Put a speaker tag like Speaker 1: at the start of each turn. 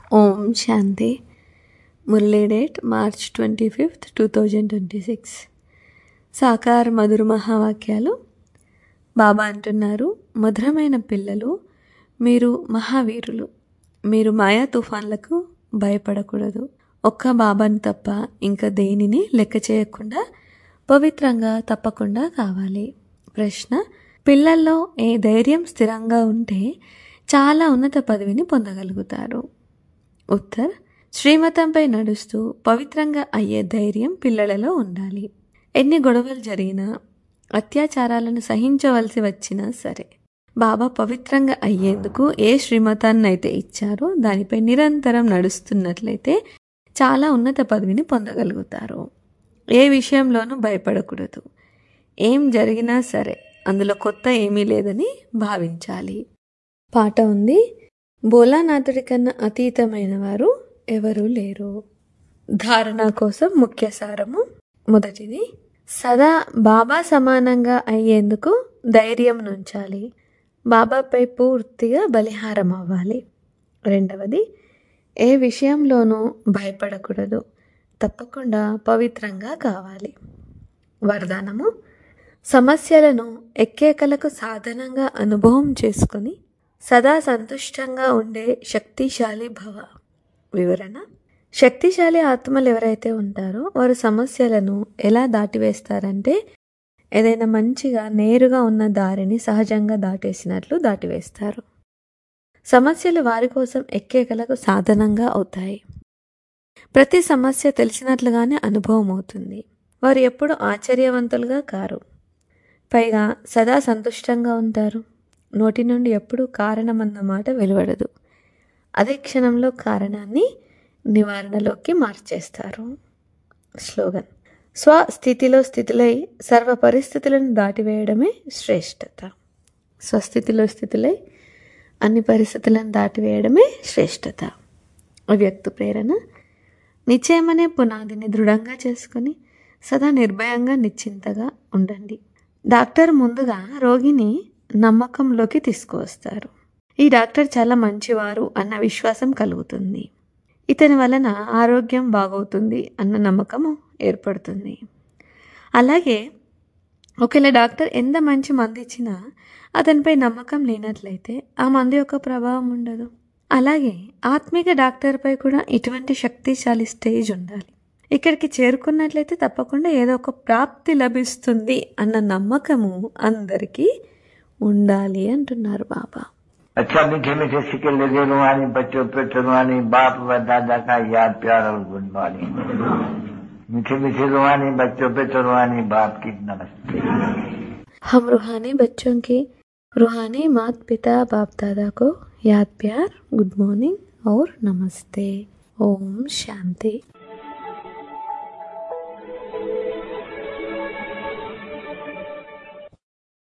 Speaker 1: ఓం Shanti Murali date March twenty fifth two thousand twenty six సాకార మధుర మహావాక్యాలు బాబా అంటున్నారు మధురమైన పిల్లలు మీరు మహావీరులు మీరు మాయా తుఫాన్లకు భయపడకూడదు ఒక్క బాబాని తప్ప ఇంకా దేనిని లెక్క చేయకుండా పవిత్రంగా తప్పకుండా కావాలి ప్రశ్న పిల్లల్లో ఏ ధైర్యం స్థిరంగా ఉంటే చాలా ఉన్నత పదవిని పొందగలుగుతారు ఉత్తర్ శ్రీమతంపై నడుస్తూ పవిత్రంగా అయ్యే ధైర్యం పిల్లలలో ఉండాలి ఎన్ని గొడవలు జరిగినా అత్యాచారాలను సహించవలసి వచ్చినా సరే బాబా పవిత్రంగా అయ్యేందుకు ఏ శ్రీమతాన్ని అయితే ఇచ్చారో దానిపై నిరంతరం నడుస్తున్నట్లయితే చాలా ఉన్నత పదవిని పొందగలుగుతారు ఏ విషయంలోనూ భయపడకూడదు ఏం జరిగినా సరే అందులో కొత్త ఏమీ లేదని భావించాలి పాట ఉంది బోలానాథుడి కన్నా అతీతమైన వారు ఎవరూ లేరు ధారణ కోసం ముఖ్య సారము మొదటిది సదా బాబా సమానంగా అయ్యేందుకు ధైర్యం నుంచాలి బాబాపై పూర్తిగా బలిహారం అవ్వాలి రెండవది ఏ విషయంలోనూ భయపడకూడదు తప్పకుండా పవిత్రంగా కావాలి వరదానము సమస్యలను ఎక్కేకలకు సాధనంగా అనుభవం చేసుకొని సదా సంతుష్టంగా ఉండే శక్తిశాలి భవ వివరణ శక్తిశాలి ఆత్మలు ఎవరైతే ఉంటారో వారు సమస్యలను ఎలా దాటివేస్తారంటే ఏదైనా మంచిగా నేరుగా ఉన్న దారిని సహజంగా దాటేసినట్లు దాటివేస్తారు సమస్యలు వారి కోసం ఎక్కేకలకు సాధనంగా అవుతాయి ప్రతి సమస్య తెలిసినట్లుగానే అనుభవం అవుతుంది వారు ఎప్పుడు ఆశ్చర్యవంతులుగా కారు పైగా సదా సంతుష్టంగా ఉంటారు నోటి నుండి ఎప్పుడూ కారణమన్న మాట వెలువడదు అదే క్షణంలో కారణాన్ని నివారణలోకి మార్చేస్తారు స్లోగన్ స్వస్థితిలో స్థితులై సర్వ పరిస్థితులను దాటివేయడమే శ్రేష్టత స్వస్థితిలో స్థితులై అన్ని పరిస్థితులను దాటివేయడమే శ్రేష్టత అవ్యక్త ప్రేరణ నిశ్చయమనే పునాదిని దృఢంగా చేసుకొని సదా నిర్భయంగా నిశ్చింతగా ఉండండి డాక్టర్ ముందుగా రోగిని నమ్మకంలోకి తీసుకువస్తారు ఈ డాక్టర్ చాలా మంచివారు అన్న విశ్వాసం కలుగుతుంది ఇతని వలన ఆరోగ్యం బాగవుతుంది అన్న నమ్మకము ఏర్పడుతుంది అలాగే ఒకవేళ డాక్టర్ ఎంత మంచి మందు ఇచ్చినా అతనిపై నమ్మకం లేనట్లయితే ఆ మందు యొక్క ప్రభావం ఉండదు అలాగే ఆత్మిక డాక్టర్పై కూడా ఇటువంటి శక్తిశాలి స్టేజ్ ఉండాలి ఇక్కడికి చేరుకున్నట్లయితే తప్పకుండా ఏదో ఒక ప్రాప్తి లభిస్తుంది అన్న నమ్మకము అందరికీ ఉండాలి అంటున్నారు బాబా
Speaker 2: अच्छा मीठे मीठे सिक्के लगे रुहानी बच्चों पे रुहानी बाप व दादा का याद प्यार और गुड मॉर्निंग मीठे मीठे रुहानी बच्चों पे रुहानी बाप की नमस्ते
Speaker 1: हम रूहानी बच्चों के रूहानी माता पिता बाप दादा को याद प्यार गुड मॉर्निंग और नमस्ते ओम शांति